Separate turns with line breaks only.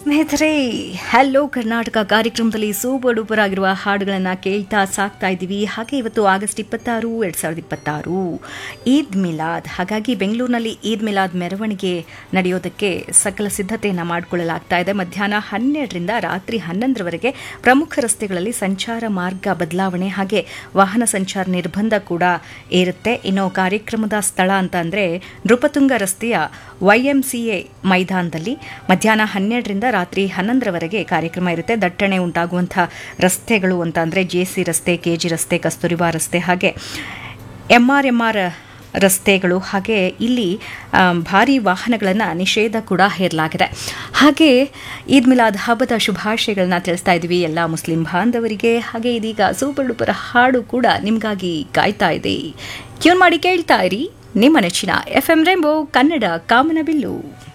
ಸ್ನೇಹಿತರೆ ಹಲೋ ಕರ್ನಾಟಕ ಕಾರ್ಯಕ್ರಮದಲ್ಲಿ super duper ಆಗಿರುವ ಹಾಡುಗಳನ್ನು ಕೇಳ್ತಾ ಸಾಕ್ತಾ ಇದ್ದೀವಿ ಹಾಗೆ ಇವತ್ತು ಆಗಸ್ಟ್ ಇಪ್ಪತ್ತಾರು ಎರಡು ಸಾವಿರದ ಇಪ್ಪತ್ತಾರು ಈದ್ ಮಿಲಾದ್ ಹಾಗಾಗಿ ಬೆಂಗಳೂರಿನಲ್ಲಿ ಈದ್ ಮಿಲಾದ್ ಮೆರವಣಿಗೆ ನಡೆಯೋದಕ್ಕೆ ಸಕಲ ಸಿದ್ಧತೆಯನ್ನು ಮಾಡಿಕೊಳ್ಳಲಾಗ್ತಾ ಇದೆ ಮಧ್ಯಾಹ್ನ ಹನ್ನೆರಡರಿಂದ ರಾತ್ರಿ ಹನ್ನೊಂದರವರೆಗೆ ಪ್ರಮುಖ ರಸ್ತೆಗಳಲ್ಲಿ ಸಂಚಾರ ಮಾರ್ಗ ಬದಲಾವಣೆ ಹಾಗೆ ವಾಹನ ಸಂಚಾರ ನಿರ್ಬಂಧ ಕೂಡ ಇರುತ್ತೆ ಇನ್ನು ಕಾರ್ಯಕ್ರಮದ ಸ್ಥಳ ಅಂತ ಅಂದರೆ ನೃಪತುಂಗ ರಸ್ತೆಯ ವೈಎಂಸಿಎ ಮೈದಾನದಲ್ಲಿ ಮಧ್ಯಾಹ್ನ ಹನ್ನೆರಡರಿಂದ ರಾತ್ರಿ ಹನ್ನೊಂದರವರೆಗೆ ಕಾರ್ಯಕ್ರಮ ಇರುತ್ತೆ ದಟ್ಟಣೆ ಉಂಟಾಗುವಂಥ ರಸ್ತೆಗಳು ಅಂತ ಅಂದರೆ ಜೆ ಸಿ ರಸ್ತೆ ಕೆ ಜಿ ರಸ್ತೆ ಕಸ್ತೂರಿಬಾ ರಸ್ತೆ ಹಾಗೆ ಎಂ ಆರ್ ಎಂ ಆರ್ ರಸ್ತೆಗಳು ಹಾಗೆ ಇಲ್ಲಿ ಆ, ಭಾರಿ ವಾಹನಗಳನ್ನು ನಿಷೇಧ ಕೂಡ ಹೇರಲಾಗಿದೆ ಹಾಗೆ ಈದ್ ಮಿಲಾದ್ ಹಬ್ಬದ ಶುಭಾಶಯಗಳನ್ನ ತಿಳಿಸ್ತಾ ಇದ್ವಿ ಎಲ್ಲ ಮುಸ್ಲಿಂ ಬಾಂಧವರಿಗೆ ಹಾಗೆ ಇದೀಗ ಸೂಪರ್ ಡೂಪರ್ ಹಾಡು ಕೂಡ ನಿಮಗಾಗಿ ಕಾಯ್ತಾ ಇದೆ ಟ್ಯೂನ್ ಮಾಡಿ ಕೇಳ್ತಾ ಇರಿ ನಿಮ್ಮ ನೆಚ್ಚಿನ ಎಫ್ ಎಂ ರೆಂಬೋ ಕನ್ನಡ ಕಾಮನಬಿಲ್ಲು